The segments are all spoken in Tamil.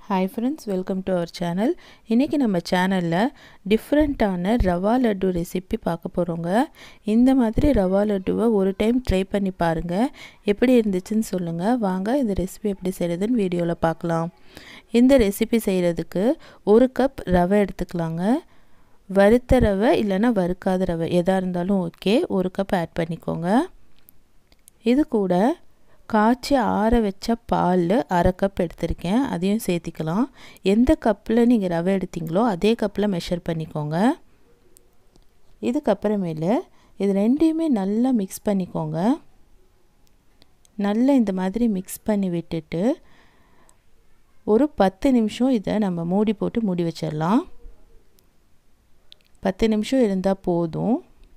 hi friends welcome to our channel இன்றைக்கி நம்ம சேனலில் டிஃப்ரெண்ட்டான ரவா லட்டு ரெசிபி பார்க்க போகிறோங்க இந்த மாதிரி ரவா லட்டுவை ஒரு டைம் ட்ரை பண்ணி பாருங்கள் எப்படி இருந்துச்சுன்னு சொல்லுங்கள் வாங்க இந்த ரெசிபி எப்படி செய்கிறதுன்னு வீடியோவில் பார்க்கலாம் இந்த ரெசிபி செய்கிறதுக்கு ஒரு கப் ரவை எடுத்துக்கலாங்க வறுத்த ரவை இல்லைன்னா வறுக்காத ரவை எதாக இருந்தாலும் ஓகே ஒரு கப் ஆட் பண்ணிக்கோங்க இது கூட காய்ச்சி ஆற வச்ச பால் அரை கப் எடுத்திருக்கேன் அதையும் சேர்த்திக்கலாம் எந்த கப்பில் நீங்கள் ரவை எடுத்தீங்களோ அதே கப்பில் மெஷர் பண்ணிக்கோங்க இதுக்கப்புறமேலு இது ரெண்டையுமே நல்லா மிக்ஸ் பண்ணிக்கோங்க நல்லா இந்த மாதிரி மிக்ஸ் பண்ணி விட்டுட்டு ஒரு பத்து நிமிஷம் இதை நம்ம மூடி போட்டு மூடி வச்சிடலாம் பத்து நிமிஷம் இருந்தால் போதும்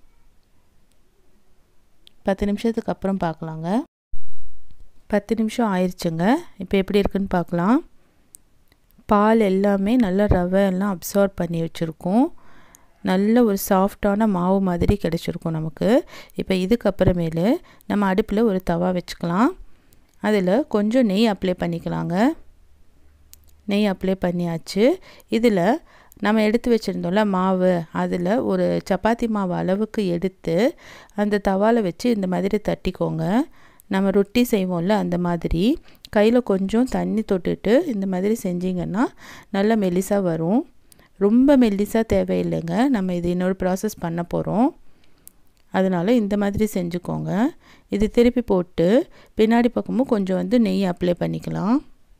பத்து நிமிஷத்துக்கு அப்புறம் பார்க்கலாங்க பத்து நிமிஷம் ஆயிடுச்சுங்க இப்போ எப்படி இருக்குன்னு பார்க்கலாம் பால் எல்லாமே நல்லா ரவை எல்லாம் அப்சார்ப் பண்ணி வச்சுருக்கோம் நல்ல ஒரு சாஃப்டான மாவு மாதிரி கிடச்சிருக்கும் நமக்கு இப்போ இதுக்கப்புறமேலு நம்ம அடுப்பில் ஒரு தவா வச்சுக்கலாம் அதில் கொஞ்சம் நெய் அப்ளை பண்ணிக்கலாங்க நெய் அப்ளை பண்ணியாச்சு இதில் நம்ம எடுத்து வச்சுருந்தோம்ல மாவு அதில் ஒரு சப்பாத்தி மாவு அளவுக்கு எடுத்து அந்த தவாவில் வச்சு இந்த மாதிரி தட்டிக்கோங்க நம்ம ரொட்டி செய்வோம்ல அந்த மாதிரி கையில் கொஞ்சம் தண்ணி தொட்டுட்டு இந்த மாதிரி செஞ்சிங்கன்னா நல்லா மெல்லிசாக வரும் ரொம்ப மெல்லிசாக தேவையில்லைங்க நம்ம இது இன்னொரு ப்ராசஸ் பண்ண போகிறோம் அதனால் இந்த மாதிரி செஞ்சுக்கோங்க இது திருப்பி போட்டு பின்னாடி பக்கமும் கொஞ்சம் வந்து நெய் அப்ளை பண்ணிக்கலாம்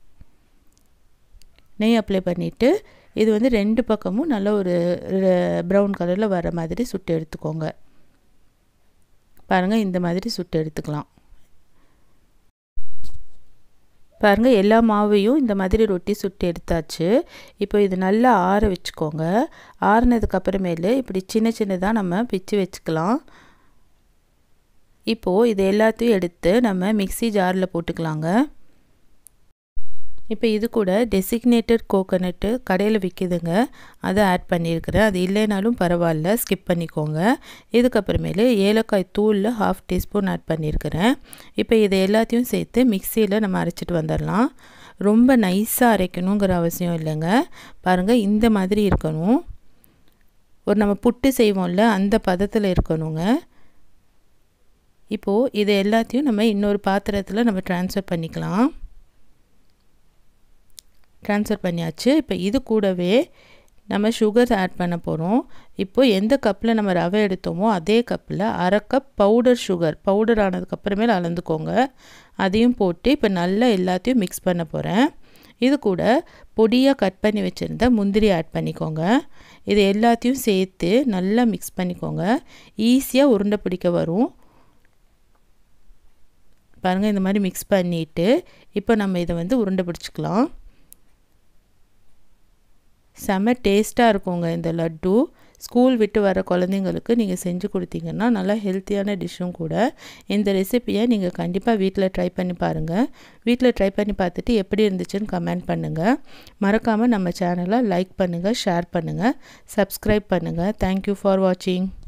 நெய் அப்ளை பண்ணிவிட்டு இது வந்து ரெண்டு பக்கமும் நல்ல ஒரு ப்ரௌன் கலரில் வர மாதிரி சுட்டு எடுத்துக்கோங்க பாருங்கள் இந்த மாதிரி சுட்டு எடுத்துக்கலாம் பாருங்கள் எல்லா மாவையும் இந்த மாதிரி ரொட்டி சுட்டு எடுத்தாச்சு இப்போ இது நல்லா ஆற வச்சுக்கோங்க ஆறுனதுக்கப்புறமேலு இப்படி சின்ன சின்னதாக நம்ம பிச்சு வச்சுக்கலாம் இப்போது இது எல்லாத்தையும் எடுத்து நம்ம மிக்சி ஜாரில் போட்டுக்கலாங்க இப்போ இது கூட டெசிக்னேட்டட் கோகோனட்டு கடையில் விற்கிதுங்க அதை ஆட் பண்ணியிருக்கிறேன் அது இல்லைனாலும் பரவாயில்ல ஸ்கிப் பண்ணிக்கோங்க இதுக்கப்புறமேலு ஏலக்காய் தூளில் ஹாஃப் டீஸ்பூன் ஆட் பண்ணியிருக்கிறேன் இப்போ இதை எல்லாத்தையும் சேர்த்து மிக்சியில் நம்ம அரைச்சிட்டு வந்துடலாம் ரொம்ப நைஸாக அரைக்கணுங்கிற அவசியம் இல்லைங்க பாருங்கள் இந்த மாதிரி இருக்கணும் ஒரு நம்ம புட்டு செய்வோம்ல அந்த பதத்தில் இருக்கணுங்க இப்போது இது எல்லாத்தையும் நம்ம இன்னொரு பாத்திரத்தில் நம்ம ட்ரான்ஸ்ஃபர் பண்ணிக்கலாம் ட்ரான்ஸ்ஃபர் பண்ணியாச்சு இப்போ இது கூடவே நம்ம சுகர் ஆட் பண்ண போகிறோம் இப்போ எந்த கப்பில் நம்ம ரவை எடுத்தோமோ அதே கப்பில் அரை கப் பவுடர் சுகர் பவுடர் ஆனதுக்கப்புறமே அளந்துக்கோங்க அதையும் போட்டு இப்போ நல்லா எல்லாத்தையும் மிக்ஸ் பண்ண போகிறேன் இது கூட பொடியாக கட் பண்ணி வச்சுருந்த முந்திரி ஆட் பண்ணிக்கோங்க இது எல்லாத்தையும் சேர்த்து நல்லா மிக்ஸ் பண்ணிக்கோங்க ஈஸியாக உருண்டை பிடிக்க வரும் பாருங்கள் இந்த மாதிரி மிக்ஸ் பண்ணிவிட்டு இப்போ நம்ம இதை வந்து உருண்டை பிடிச்சிக்கலாம் செம்ம டேஸ்ட்டாக இருக்குங்க இந்த லட்டு ஸ்கூல் விட்டு வர குழந்தைங்களுக்கு நீங்கள் செஞ்சு கொடுத்தீங்கன்னா நல்லா ஹெல்த்தியான டிஷ்ஷும் கூட இந்த ரெசிப்பியை நீங்கள் கண்டிப்பாக வீட்டில் ட்ரை பண்ணி பாருங்கள் வீட்டில் ட்ரை பண்ணி பார்த்துட்டு எப்படி இருந்துச்சுன்னு கமெண்ட் பண்ணுங்கள் மறக்காமல் நம்ம சேனலை லைக் பண்ணுங்கள் ஷேர் பண்ணுங்கள் சப்ஸ்கிரைப் பண்ணுங்கள் தேங்க்யூ ஃபார் வாட்சிங்